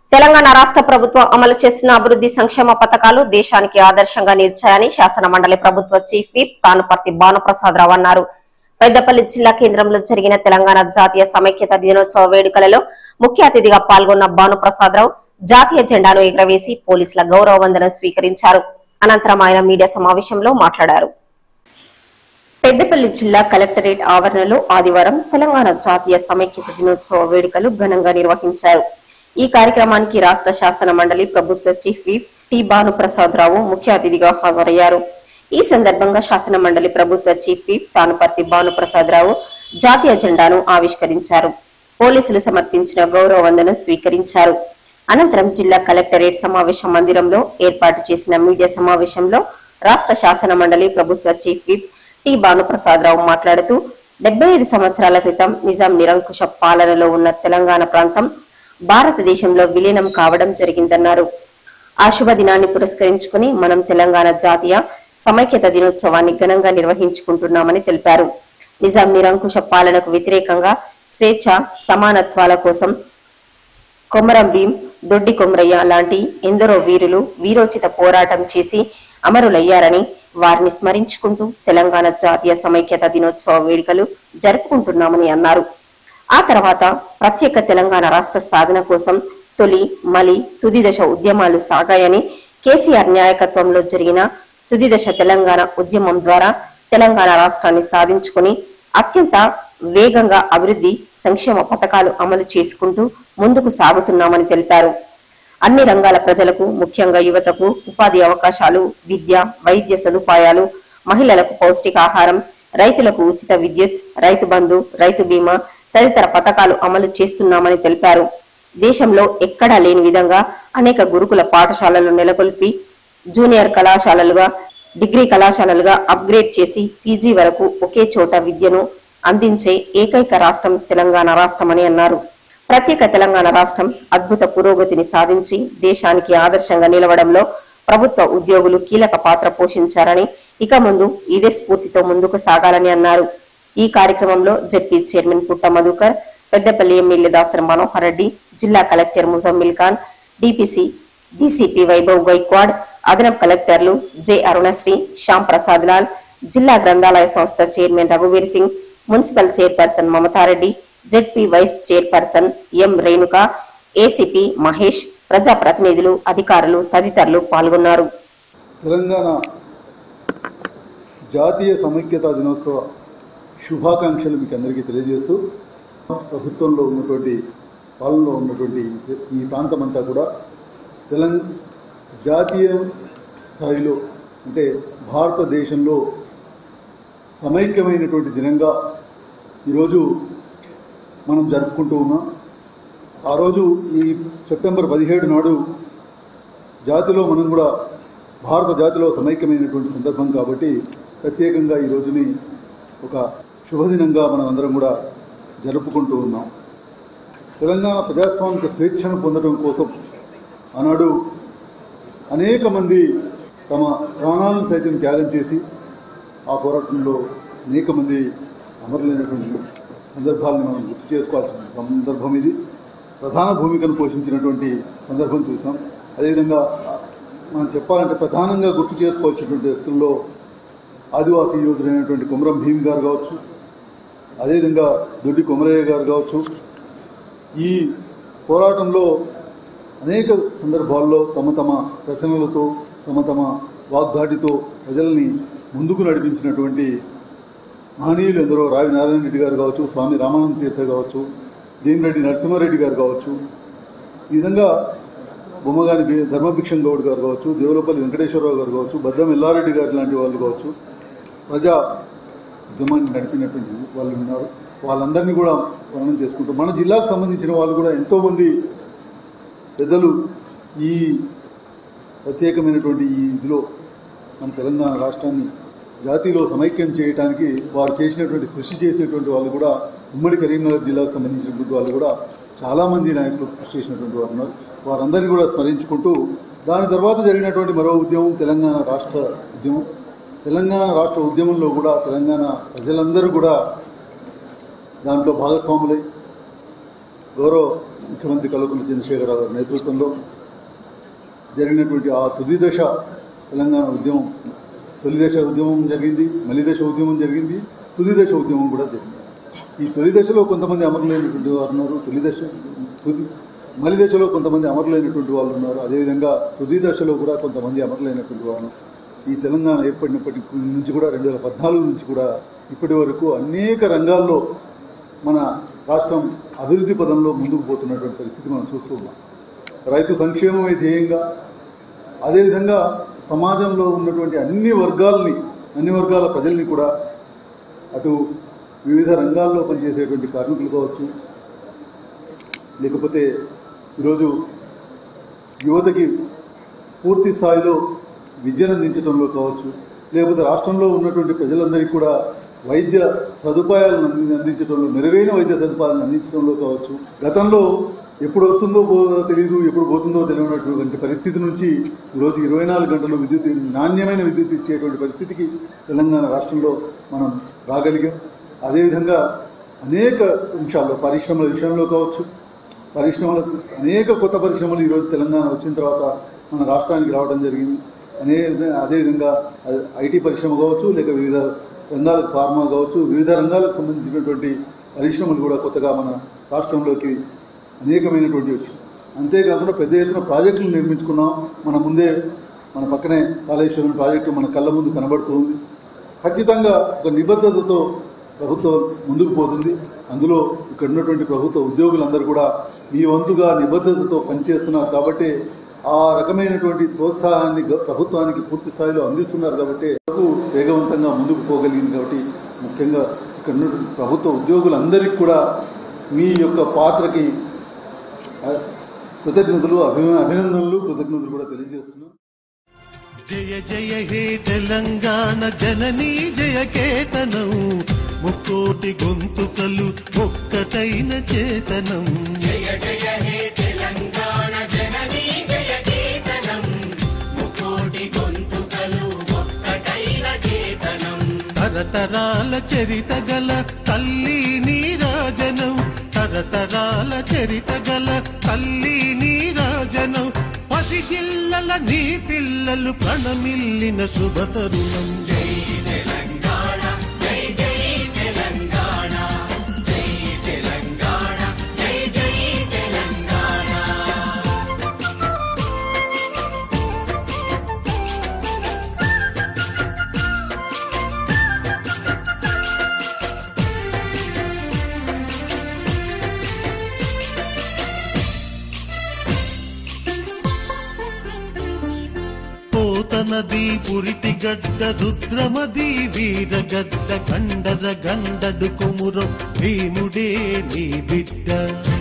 తెలంగాణ రాష్ట్ర ప్రభుత్వం అమలు చేస్తున్న అభివృద్ధి సంక్షేమ పథకాలు దేశానికి ఆదర్శంగా నిలిచాయని శాసన మండలి ప్రభుత్వ చీఫ్ విప్ తానుపర్తి భానుప్రసాదరావు అన్నారు పెద్దపల్లి జిల్లా కేంద్రంలో జరిగిన తెలంగాణ జాతీయ సమైక్యత దినోత్సవ వేడుకలలో ముఖ్య అతిథిగా పాల్గొన్న భానుప్రసాదరావు జాతీయ జెండాను ఎగురవేసి పోలీసుల గౌరవ వందనం స్వీకరించారు అనంతరం ఆయన మీడియా సమావేశంలో మాట్లాడారు పెద్దపల్లి జిల్లా కలెక్టరేట్ ఆవరణలో ఆదివారం తెలంగాణ జాతీయ సమైక్యత దినోత్సవ వేడుకలు ఘనంగా నిర్వహించారు ఈ కార్యక్రమానికి రాష్ట్ర శాసన మండలి ప్రభుత్వ చీఫ్ విప్ టి భానుప్రసాదరావు ముఖ్య అతిథిగా హాజరయ్యారు ఈ సందర్భంగా శాసన మండలి ప్రభుత్వ చీఫ్ విప్ తానుపర్తి భానుప్రసాదరావు జాతీయ జెండాను ఆవిష్కరించారు పోలీసులు సమర్పించిన గౌరవ వందనం స్వీకరించారు అనంతరం జిల్లా కలెక్టరేట్ సమావేశ మందిరంలో ఏర్పాటు చేసిన మీడియా సమావేశంలో రాష్ట్ర శాసన మండలి ప్రభుత్వ చీఫ్ విప్ టి భానుప్రసాదరావు మాట్లాడుతూ డెబ్బై ఐదు సంవత్సరాల క్రితం నిజాం నిరంకుశ పాలనలో ఉన్న తెలంగాణ ప్రాంతం భారతదేశంలో విలీనం కావడం జరిగిందన్నారు ఆ శుభ దినాన్ని పురస్కరించుకుని మనం తెలంగాణ జాతీయ సమైక్యత దినోత్సవాన్ని ఘనంగా నిర్వహించుకుంటున్నామని తెలిపారు నిజాం నిరంకుశ పాలనకు వ్యతిరేకంగా స్వేచ్ఛ సమానత్వాల కోసం కొమరం భీం దొడ్డి కొమరయ్య లాంటి ఎందరో వీరులు వీరోచిత పోరాటం చేసి అమరులయ్యారని వారిని స్మరించుకుంటూ తెలంగాణ జాతీయ సమైక్యత దినోత్సవ వేడుకలు జరుపుకుంటున్నామని అన్నారు ఆ తర్వాత ప్రత్యేక తెలంగాణ రాష్ట్ర సాధన కోసం తొలి మలి తుది దశ ఉద్యమాలు సాగాయని కేసీఆర్ నాయకత్వంలో జరిగిన తుది దశ తెలంగాణ ఉద్యమం ద్వారా తెలంగాణ రాష్ట్రాన్ని సాధించుకుని అత్యంత వేగంగా అభివృద్ధి సంక్షేమ పథకాలు అమలు చేసుకుంటూ ముందుకు సాగుతున్నామని తెలిపారు అన్ని రంగాల ప్రజలకు ముఖ్యంగా యువతకు ఉపాధి అవకాశాలు విద్య వైద్య సదుపాయాలు మహిళలకు పౌష్టికాహారం రైతులకు ఉచిత విద్యుత్ రైతు బంధు రైతు బీమా తదితర పథకాలు అమలు చేస్తున్నామని తెలిపారు దేశంలో ఎక్కడా లేని విధంగా అనేక గురుకుల పాఠశాలలు నెలకొల్పి జూనియర్ కళాశాలలుగా డిగ్రీ కళాశాలలుగా అప్గ్రేడ్ చేసి పీజీ వరకు ఒకే చోట విద్యను అందించే ఏకైక రాష్ట్రం తెలంగాణ రాష్ట్రమని అన్నారు ప్రత్యేక తెలంగాణ రాష్ట్రం అద్భుత పురోగతిని సాధించి దేశానికి ఆదర్శంగా నిలవడంలో ప్రభుత్వ ఉద్యోగులు కీలక పాత్ర పోషించారని ఇక ముందు ఇదే స్ఫూర్తితో ముందుకు సాగాలని అన్నారు ఈ కార్యక్రమంలో ZP chairman Putta Madhukar Peddapalli MLA Dasari Manohar Reddy జిల్లా collector Muzammil Khan DPC DCP Vaibhav Gaikwad అదనపు కలెక్టర్లు జె అరుణశ్రీ శ్యామ్ ప్రసాద్ లాల్ జిల్లా గ్రంథాలయ సంస్థ చైర్మన్ రఘువీర్ Singh municipal chairperson Mamatha Reddy ZP vice chairperson M Renuka ACP Mahesh ప్రజాప్రతినిధులు అధికారులు తదితరులు పాల్గొన్నారు తెలంగాణ జాతీయ సమైక్యతా దినోత్సవ శుభాకాంక్షలు మీకు అందరికీ తెలియజేస్తూ ప్రభుత్వంలో ఉన్నటువంటి పాలనలో ఉన్నటువంటి ఈ ప్రాంతం అంతా కూడా తెలంగ జాతీయ స్థాయిలో అంటే భారతదేశంలో సమైక్యమైనటువంటి దినంగా ఈరోజు మనం జరుపుకుంటూ ఉన్నాం ఆ రోజు ఈ సెప్టెంబర్ పదిహేడు నాడు జాతిలో మనం కూడా భారత జాతిలో సమైక్యమైనటువంటి సందర్భం కాబట్టి ప్రత్యేకంగా ఈ రోజుని ఒక శుభదినంగా మనం అందరం కూడా జరుపుకుంటూ ఉన్నాం తెలంగాణ ప్రజాస్వామిక స్వేచ్ఛను పొందడం కోసం ఆనాడు అనేక మంది తమ ప్రాణాలను సైతం త్యాగం చేసి ఆ పోరాటంలో అనేక మంది అమరులైనటువంటి సందర్భాలను మనం గుర్తు చేసుకోవాల్సిన సందర్భం ఇది ప్రధాన భూమికను పోషించినటువంటి సందర్భం చూసాం అదేవిధంగా మనం చెప్పాలంటే ప్రధానంగా గుర్తు చేసుకోవాల్సినటువంటి వ్యక్తుల్లో ఆదివాసీ యోధుడైనటువంటి కుమరం భీమ్ గారు కావచ్చు అదేవిధంగా దొడ్డి కొమరయ్య గారు కావచ్చు ఈ పోరాటంలో అనేక సందర్భాల్లో తమ తమ రచనలతో తమ తమ వాగ్దాటితో ప్రజల్ని ముందుకు నడిపించినటువంటి మహనీయులు ఎందరో రావి నారాయణ రెడ్డి గారు కావచ్చు స్వామి రామానంద తీర్థ కావచ్చు దేనిరెడ్డి నరసింహారెడ్డి గారు కావచ్చు ఈ విధంగా బొమ్మగాని దే- ధర్మభిక్షం గౌడ్ గారు కావచ్చు దేవులపల్లి వెంకటేశ్వరరావు గారు కావచ్చు బద్దం ఎల్లారెడ్డి గారు లాంటి వాళ్ళు కావచ్చు ప్రజా ఉద్యమాన్ని నడిపినటువంటి వాళ్ళు ఉన్నారు వాళ్ళందరినీ కూడా స్మరణ చేసుకుంటూ మన జిల్లాకు సంబంధించిన వాళ్ళు కూడా ఎంతోమంది పెద్దలు ఈ ప్రత్యేకమైనటువంటి ఈ ఇదిలో మన తెలంగాణ రాష్ట్రాన్ని జాతిలో సమైక్యం చేయడానికి వారు చేసినటువంటి కృషి చేసినటువంటి వాళ్ళు కూడా ఉమ్మడి కరీంనగర్ జిల్లాకు సంబంధించినటువంటి వాళ్ళు కూడా చాలామంది నాయకులు కృషి చేసినటువంటి వారు ఉన్నారు వారందరినీ కూడా స్మరించుకుంటూ దాని తర్వాత జరిగినటువంటి మరో ఉద్యమం తెలంగాణ రాష్ట్ర ఉద్యమం తెలంగాణ రాష్ట్ర ఉద్యమంలో కూడా తెలంగాణ ప్రజలందరూ కూడా దాంట్లో భాగస్వాములై గౌరవ ముఖ్యమంత్రి కల్వకుంట్ల చంద్రశేఖరరావు గారి నేతృత్వంలో జరిగినటువంటి ఆ తుది దశ తెలంగాణ ఉద్యమం తొలి దశ ఉద్యమం జరిగింది మలి దశ ఉద్యమం జరిగింది తుది దశ ఉద్యమం కూడా జరిగింది ఈ తొలి దశలో కొంతమంది అమరులైనటువంటి వారు ఉన్నారు తొలి దశ తుది మలి దశలో కొంతమంది అమరులైనటువంటి వాళ్ళు ఉన్నారు అదేవిధంగా తుది దశలో కూడా కొంతమంది అమరులైనటువంటి వాళ్ళు ఈ తెలంగాణ ఏర్పడినప్పటి నుంచి కూడా రెండు వేల పద్నాలుగు నుంచి కూడా ఇప్పటి వరకు అనేక రంగాల్లో మన రాష్ట్రం అభివృద్ధి పదంలో ముందుకు పోతున్నటువంటి పరిస్థితి మనం చూస్తూ ఉన్నాం రైతు సంక్షేమమే ధ్యేయంగా అదేవిధంగా సమాజంలో ఉన్నటువంటి అన్ని వర్గాల్ని అన్ని వర్గాల ప్రజల్ని కూడా అటు వివిధ రంగాల్లో పనిచేసేటువంటి కార్మికులు కావచ్చు లేకపోతే ఈరోజు యువతకి పూర్తి స్థాయిలో విద్యను అందించడంలో కావచ్చు లేకపోతే రాష్ట్రంలో ఉన్నటువంటి ప్రజలందరికీ కూడా వైద్య సదుపాయాలను అంది- అందించడంలో మెరుగైన వైద్య సదుపాయాలను అందించడంలో కావచ్చు గతంలో ఎప్పుడు వస్తుందో పో- తెలియదు ఎప్పుడు పోతుందో తెలియనటువంటి పరిస్థితి నుంచి ఈరోజు ఇరవై నాలుగు గంటలు విద్యుత్ నాణ్యమైన విద్యుత్ ఇచ్చేటువంటి పరిస్థితికి తెలంగాణ రాష్ట్రంలో మనం రాగలిగాం అదేవిధంగా అనేక అంశాల్లో పరిశ్రమల విషయంలో కావచ్చు పరిశ్రమలకు అనేక కొత్త పరిశ్రమలు ఈరోజు తెలంగాణ వచ్చిన తర్వాత మన రాష్ట్రానికి రావడం జరిగింది అనే అదేవిధంగా అది ఐటీ పరిశ్రమ కావచ్చు లేక వివిధ రంగాలకు ఫార్మా కావచ్చు వివిధ రంగాలకు సంబంధించినటువంటి పరిశ్రమలు కూడా కొత్తగా మన రాష్ట్రంలోకి అనేకమైనటువంటి వచ్చినాయి అంతేకాకుండా పెద్ద ఎత్తున ప్రాజెక్టులు నిర్మించుకున్నాం మన ముందే మన పక్కనే కాళేశ్వరం ప్రాజెక్టు మన కళ్ళ ముందు కనబడుతుంది ఖచ్చితంగా ఒక నిబద్ధతతో ప్రభుత్వం ముందుకు పోతుంది అందులో ఇక్కడ ఉన్నటువంటి ప్రభుత్వ ఉద్యోగులందరూ కూడా మీ వంతుగా నిబద్ధతతో పనిచేస్తున్నారు కాబట్టి ఆ రకమైనటువంటి ప్రోత్సాహాన్ని గ- ప్రభుత్వానికి పూర్తి స్థాయిలో అందిస్తున్నారు కాబట్టి వరకు వేగవంతంగా ముందుకు పోగలిగింది కాబట్టి ముఖ్యంగా ఇక్కడ ఉన్నటువంటి ప్రభుత్వ ఉద్యోగులందరికీ కూడా మీ యొక్క పాత్రకి ఆ, కృతజ్ఞతలు అభిమ అభినందనలు కృతజ్ఞతలు కూడా తెలియజేస్తున్నాను జయ జయ హే తెలంగాణ జననీ జయ కేతనం ముక్కోటి గొంతుకలు ఒక్కటైన చేతనం జయ జయ హే తెలంగాణ జననీ జయ కేతనం ముకోటి గొంతుకలు ఒక్కటైన చేతనం తరతరాల చరిత గల తల్లి నీరాజనం తరతరాల చరిత గల తల్లి నీరాజనం పది జిల్లల నీ పిల్లలు ప్రణమిల్లిన శుభతరుణం జై తెలంగాణ జై జై తెలంగాణ జై తెలంగాణ జై జై తెలంగాణ పోతనది పురిటి గడ్డ రుద్రమది వీరగడ్డ గండర గండడు కొమురం భీముడే నీ బిడ్డ